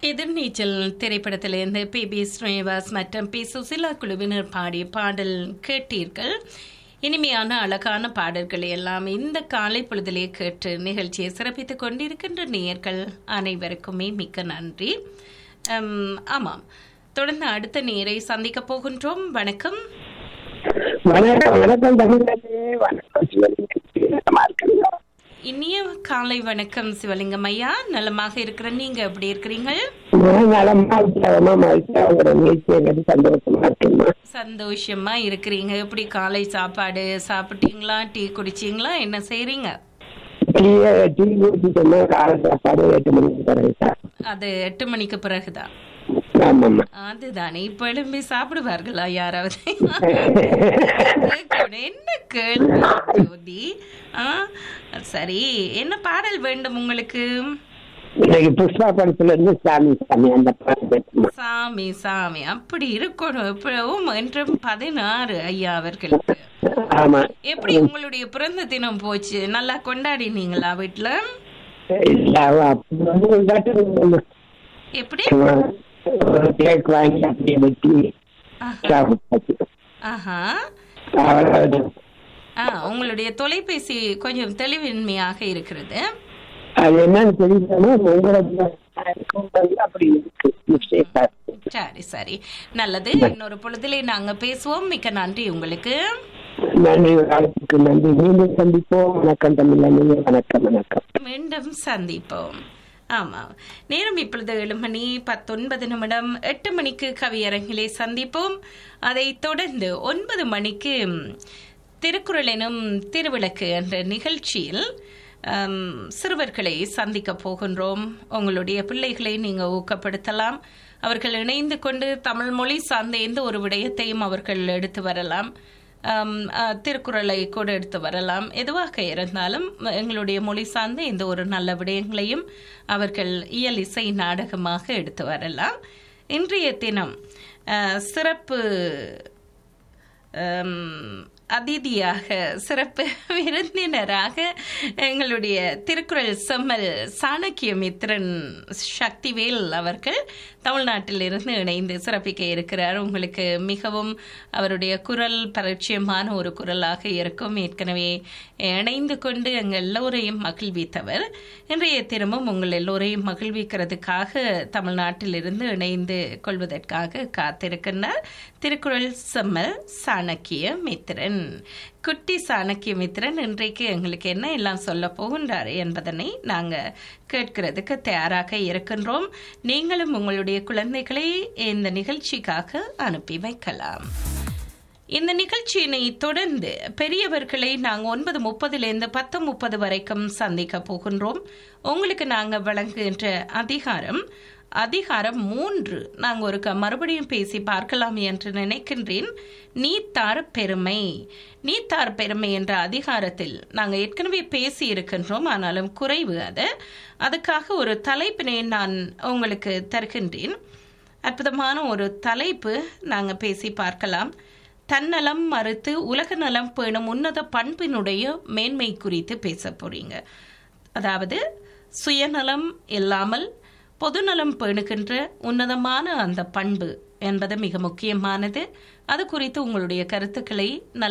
எதிர்நீச்சல் திரைப்படத்திலிருந்து B B Srinivas மற்றும் B Susheela குழுவினர் பாடிய பாடல் கேட்டீர்கள் இனிமையான அழகான பாடல்களை எல்லாம் இந்த காலை பொழுதிலே கேட்டு நிகழ்ச்சியை சிறப்பித்துக் கொண்டிருக்கின்ற நேயர்கள் அனைவருக்குமே மிக்க நன்றி அம், ஆமாம் தொடர்ந்து அடுத்த நேரை சந்திக்க போகின்றோம் வணக்கம் வணக்கம் வணக்கம் தமிழர்களே வணக்கம் சிவலிங்கமா இருக்குங்க இனிய காலை வணக்கம் சிவலிங்கம் ஐயா நலமாக இருக்கிற நீங்க எப்படி இருக்கிறீங்க நான் நலமா உற்சாகமா மகிழ்ச்சியா உங்களோட நிகழ்ச்சியை கேட்டு சந்தோஷமா இருக்குமா சந்தோஷமா இருக்கிறீங்க எப்படி காலை சாப்பாடு சாப்பிட்டீங்களா டீ குடிச்சீங்களா என்ன செய்றீங்க டீ டீ குடிச்சிட்டோம்னா காலை சாப்பாடு எட்டு மணிக்கு தரேன் சார் அது எட்டு மணிக்கு பிறகுதான் ஆமாம்மா அதுதானே இப்ப எழும்பி சாப்பிடுவார்களா யாராவது என்ன கேள்வி ஜோதி ஆ சரி என்ன பாடல் வேண்டும் உங்களுக்கு இன்னைக்கு புஷ்பா படத்துல இருந்து சாமி சாமி அந்த பாட்டு கேட்டுமா சாமி சாமி அப்படி இருக்கணும் இப்பவும் என்றும் பதினாறு ஐயா அவர்களுக்கு ஆமா எப்படி உங்களுடைய பிறந்த தினம் போச்சு நல்லா கொண்டாடினீங்களா வீட்டுல இல்ல அவ அப்படி வந்து ஒரு தாட்டு இருந்தோம்மா. எப்படி சும்மா ஒரு கேக் வாங்கி அப்படியே வெட்டி ஆஹா. சாப்பிட்டாச்சு ஆஹா அவ்வளவுதான் ஆ உங்களுடைய தொலைபேசி கொஞ்சம் தெளிவின்மையாக இருக்கிறது அது என்னன்னு தெரியலன்னா உங்களுக்கு அப்படி இருக்கு மிஸ்டேக் சரி சரி நல்லது இன்னொரு பொழுதிலே நாங்க பேசுவோம் மிக்க நன்றி உங்களுக்கு நன்றி வாழ்த்துக்கு நன்றி மீண்டும் சந்திப்போம் வணக்கம் தமிழ் வணக்கம் வணக்கம் மீண்டும் சந்திப்போம் ஆமா நேரம் இப்பொழுது ஏழு மணி பத்தொன்பது நிமிடம் எட்டு மணிக்கு கவியரங்கிலே சந்திப்போம் அதைத் தொடர்ந்து ஒன்பது மணிக்கு ம், திருக்குறள் எனும் திருவிளக்கு என்ற நிகழ்ச்சியில் ஆம், சிறுவர்களை சந்திக்க போகின்றோம் உங்களுடைய பிள்ளைகளை நீங்க ஊக்கப்படுத்தலாம் அவர்கள் இணைந்து கொண்டு தமிழ் மொழி சார்ந்த எந்த ஒரு விடயத்தையும் அவர்கள் எடுத்து வரலாம் ஆம், அ, திருக்குறளை கூட எடுத்து வரலாம் எதுவாக இருந்தாலும் எங்களுடைய மொழி சார்ந்த எந்த ஒரு நல்ல விடயங்களையும் அவர்கள் இயல் இசை நாடகமாக எடுத்து வரலாம் இன்றைய தினம் அ, சிறப்பு ஆம், அதிதியாக சிறப்பு விருந்தினராக எங்களுடைய திருக்குறள் செம்மல் சாணக்கியமித்ரன் சக்திவேல் அவர்கள் தமிழ்நாட்டிலிருந்து இணைந்து சிறப்பிக்க இருக்கிறார் உங்களுக்கு மிகவும் அவருடைய குரல் பரிச்சயமான ஒரு குரலாக இருக்கும் ஏற்கனவே இணைந்து கொண்டு எங்கள் எல்லோரையும் மகிழ்வித்தவர் இன்றைய தினமும் உங்கள் எல்லோரையும் மகிழ்விக்கிறதுக்காக தமிழ்நாட்டிலிருந்து இணைந்து கொள்வதற்காக காத்திருக்கின்றார் திருக்குறள் செம்மல் சாணக்கிய மித்திரன் குட்டி சாணக்கிய மித்திரன் இன்றைக்கு எங்களுக்கு என்ன எல்லாம் சொல்ல போகின்றார் என்பதனை நாங்க கேட்கிறதுக்கு தயாராக இருக்கின்றோம் நீங்களும் உங்களுடைய குழந்தைகளை இந்த நிகழ்ச்சிக்காக அனுப்பி வைக்கலாம் இந்த நிகழ்ச்சியினை தொடர்ந்து பெரியவர்களை நாங்கள் ஒன்பது முப்பதுலேருந்து பத்து முப்பது வரைக்கும் சந்திக்க போகின்றோம் உங்களுக்கு நாங்கள் வழங்குகின்ற அதிகாரம் அதிகாரம் மூன்று நாங்கள் ஒரு க- மறுபடியும் பேசி பார்க்கலாம் என்று நினைக்கின்றேன் நீத்தார் பெருமை நீத்தார் பெருமை என்ற அதிகாரத்தில் நாங்கள் ஏற்கனவே பேசி இருக்கின்றோம் ஆனாலும் குறைவு அது அதுக்காக ஒரு தலைப்பினை நான் உங்களுக்கு தருகின்றேன் அற்புதமான ஒரு தலைப்பு நாங்கள் பேசி பார்க்கலாம் தன்னலம் மறுத்து உலக நலம் பேணும் உன்னத பண்பினுடைய மேன்மை குறித்து பேச போறீங்க அதாவது சுயநலம் இல்லாமல் பொதுநலம் பேணுகின்ற உன்னதமான அந்த பண்பு என்பது மிக முக்கியமானது அது குறித்து உங்களுடைய கருத்துக்களை நல்ல